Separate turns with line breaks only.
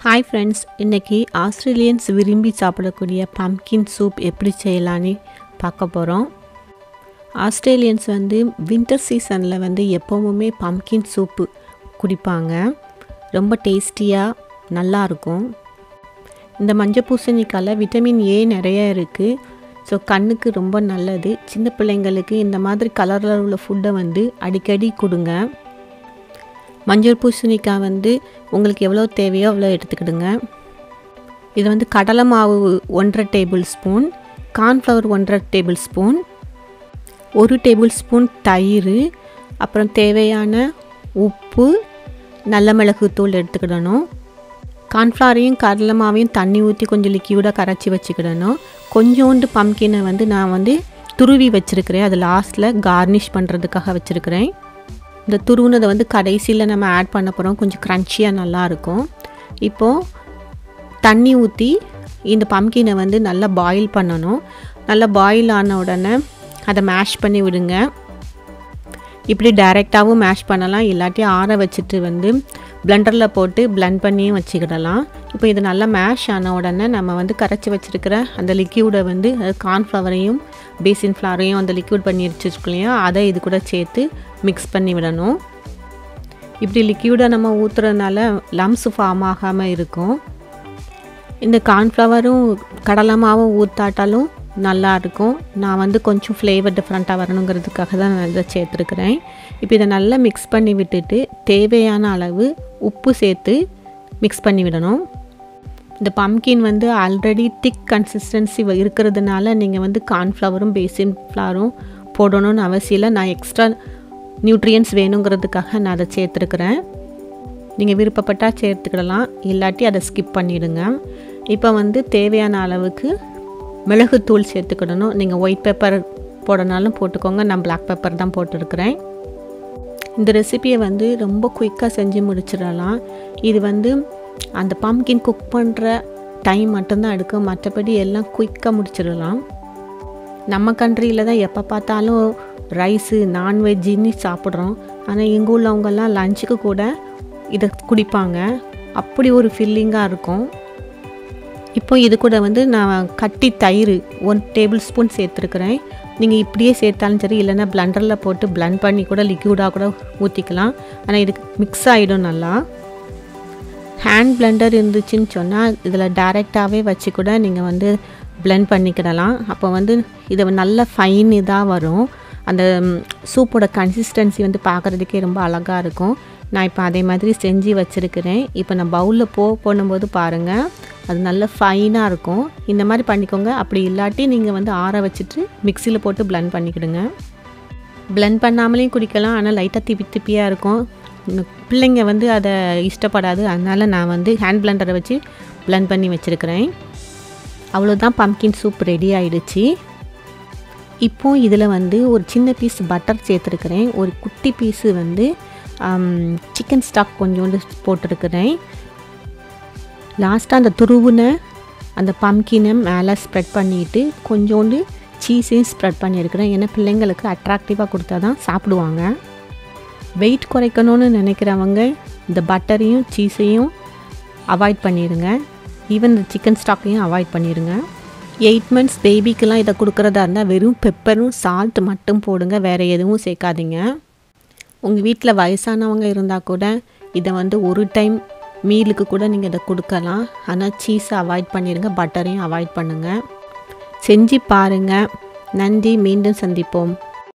hi friends இன்றைக்கி Australians விரும்பி சாப்பிடக்கூடிய பம்கின் சூப் எப்படி செய்யலான்னு பார்க்க போகிறோம் ஆஸ்திரேலியன்ஸ் வந்து வின்டர் சீசனில் வந்து எப்போவுமே பம்கின் சூப்பு குடிப்பாங்க ரொம்ப டேஸ்டியாக நல்லாயிருக்கும் இந்த மஞ்சள் பூசணிக்காயில் விட்டமின் ஏ நிறைய இருக்குது ஸோ கண்ணுக்கு ரொம்ப நல்லது சின்ன பிள்ளைங்களுக்கு இந்த மாதிரி கலரில் உள்ள ஃபுட்டை வந்து அடிக்கடி கொடுங்க மஞ்சள் பூசணிக்காய் வந்து உங்களுக்கு எவ்வளோ தேவையோ அவ்வளோ எடுத்துக்கிடுங்க இது வந்து கடலை மாவு ஒன்றரை டேபிள் ஸ்பூன் கார்ன்ஃப்ளவர் ஒன்றரை டேபிள் ஸ்பூன் ஒரு டேபிள் ஸ்பூன் தயிர் அப்புறம் தேவையான உப்பு நல்ல மிளகு தூள் எடுத்துக்கிடணும் கார்ன்ஃப்ளவரையும் கடலை மாவையும் தண்ணி ஊற்றி கொஞ்சம் லிக்யூடாக கரைச்சி வச்சுக்கிடணும் கொஞ்சோண்டு பம்கினை வந்து நான் வந்து துருவி வச்சுருக்கிறேன் அது லாஸ்ட்டில் கார்னிஷ் பண்ணுறதுக்காக வச்சுருக்கிறேன் இந்த துருவுனதை வந்து கடைசியில் நம்ம ஆட் பண்ண போகிறோம் கொஞ்சம் க்ரன்ச்சியாக நல்லாயிருக்கும் இப்போது தண்ணி ஊற்றி இந்த பம்கினை வந்து நல்லா பாயில் பண்ணணும் நல்லா பாயில் ஆன உடனே அதை மேஷ் பண்ணி விடுங்க இப்படி டைரெக்டாகவும் மேஷ் பண்ணலாம் இல்லாட்டி ஆற வச்சுட்டு வந்து பிளெண்டரில் போட்டு பிளெண்ட் பண்ணியும் வச்சுக்கிடலாம் இப்போ இது நல்லா மேஷ் ஆன உடனே நம்ம வந்து கரைச்சி வச்சுருக்கிற அந்த லிக்யூடை வந்து கார்ன்ஃப்ளவரையும் பேசின் ஃப்ளவரையும் அந்த லிக்யூட் பண்ணி வச்சுருக்கோம் இல்லையா அதை இது கூட சேர்த்து மிக்ஸ் பண்ணி விடணும் இப்படி லிக்யூடை நம்ம ஊற்றுறதுனால லம்ஸ் ஃபார்ம் ஆகாமல் இருக்கும் இந்த கார்ன்ஃப்ளவரும் கடலை மாவும் ஊற்றாட்டாலும் நல்லாயிருக்கும் நான் வந்து கொஞ்சம் ஃப்ளேவர் டிஃப்ரெண்ட்டாக வரணுங்கிறதுக்காக தான் நான் இதை சேர்த்துருக்குறேன் இப்போ இதை நல்லா மிக்ஸ் பண்ணி விட்டுட்டு தேவையான அளவு உப்பு சேர்த்து மிக்ஸ் பண்ணி விடணும் இந்த பம்கின் வந்து ஆல்ரெடி திக் கன்சிஸ்டன்சி இருக்கிறதுனால நீங்கள் வந்து கார்ன்ஃப்ளவரும் பேசின் ஃப்ளவரும் போடணும்னு அவசியம் இல்லை நான் எக்ஸ்ட்ரா நியூட்ரியன்ஸ் வேணுங்கிறதுக்காக நான் அதை சேர்த்துருக்குறேன் நீங்கள் விருப்பப்பட்டால் சேர்த்துக்கிடலாம் இல்லாட்டி அதை ஸ்கிப் பண்ணிவிடுங்க இப்போ வந்து தேவையான அளவுக்கு மிளகுத்தூள் சேர்த்துக்கிடணும் நீங்கள் ஒயிட் பெப்பர் போடனாலும் போட்டுக்கோங்க நான் பிளாக் பெப்பர் தான் போட்டிருக்கிறேன் இந்த ரெசிப்பியை வந்து ரொம்ப குயிக்காக செஞ்சு முடிச்சிடலாம் இது வந்து அந்த பம்கின் குக் பண்ணுற டைம் மட்டும்தான் எடுக்கும் மற்றபடி எல்லாம் குயிக்காக முடிச்சிடலாம் நம்ம கண்ட்ரியில் தான் எப்போ பார்த்தாலும் ரைஸு நான்வெஜ்ஜின்னு சாப்பிட்றோம் ஆனால் எங்கள் உள்ளவங்கெல்லாம் லஞ்சுக்கு கூட இதை குடிப்பாங்க அப்படி ஒரு ஃபில்லிங்காக இருக்கும் இப்போ இது கூட வந்து நான் கட்டி தயிர் ஒன் டேபிள் ஸ்பூன் சேர்த்துருக்குறேன் நீங்கள் இப்படியே சேர்த்தாலும் சரி இல்லைன்னா பிளண்டரில் போட்டு பிளண்ட் பண்ணி கூட லிக்யூடாக கூட ஊற்றிக்கலாம் ஆனால் இதுக்கு மிக்ஸ் ஆகிடும் நல்லா ஹேண்ட் பிளெண்டர் இருந்துச்சுன்னு சொன்னால் இதில் டைரெக்டாகவே வச்சு கூட நீங்கள் வந்து பிளெண்ட் பண்ணிக்கிடலாம் அப்போ வந்து இதை நல்ல ஃபைன் இதாக வரும் அந்த சூப்போட கன்சிஸ்டன்சி வந்து பார்க்குறதுக்கே ரொம்ப அழகாக இருக்கும் நான் இப்போ அதே மாதிரி செஞ்சு வச்சுருக்கிறேன் இப்போ நான் பவுலில் போ போடும்போது பாருங்கள் அது நல்ல ஃபைனாக இருக்கும் இந்த மாதிரி பண்ணிக்கோங்க அப்படி இல்லாட்டி நீங்கள் வந்து ஆற வச்சுட்டு மிக்சியில் போட்டு பிளெண்ட் பண்ணிக்கிடுங்க பிளெண்ட் பண்ணாமலேயும் குடிக்கலாம் ஆனால் லைட்டாக திப்பி திப்பியாக இருக்கும் பிள்ளைங்க வந்து அதை இஷ்டப்படாது அதனால் நான் வந்து ஹேண்ட் பிளெண்டரை வச்சு பிளெண்ட் பண்ணி வச்சுருக்கிறேன் அவ்வளோதான் பம்கின் சூப் ரெடி ஆகிடுச்சு இப்போது இதில் வந்து ஒரு சின்ன பீஸ் பட்டர் சேர்த்துருக்கிறேன் ஒரு குட்டி பீஸு வந்து சிக்கன் ஸ்டாக் கொஞ்சோண்டு போட்டிருக்கிறேன் லாஸ்ட்டாக அந்த துருவுன அந்த பம்கினை மேலே ஸ்ப்ரெட் பண்ணிவிட்டு கொஞ்சோண்டு சீஸையும் ஸ்ப்ரெட் பண்ணியிருக்கிறேன் ஏன்னா பிள்ளைங்களுக்கு அட்ராக்டிவாக கொடுத்தா தான் சாப்பிடுவாங்க வெயிட் குறைக்கணும்னு நினைக்கிறவங்க இந்த பட்டரையும் சீஸையும் அவாய்ட் பண்ணிடுங்க ஈவன் இந்த சிக்கன் ஸ்டாக்கையும் அவாய்ட் பண்ணிடுங்க எயிட் மந்த்ஸ் பேபிக்கெலாம் இதை கொடுக்குறதா இருந்தால் வெறும் பெப்பரும் சால்ட் மட்டும் போடுங்க வேறு எதுவும் சேர்க்காதீங்க உங்கள் வீட்டில் வயசானவங்க இருந்தால் கூட இதை வந்து ஒரு டைம் மீலுக்கு கூட நீங்கள் இதை கொடுக்கலாம் ஆனால் சீஸை அவாய்ட் பண்ணிடுங்க பட்டரையும் அவாய்ட் பண்ணுங்கள் செஞ்சு பாருங்கள் நன்றி மீண்டும் சந்திப்போம்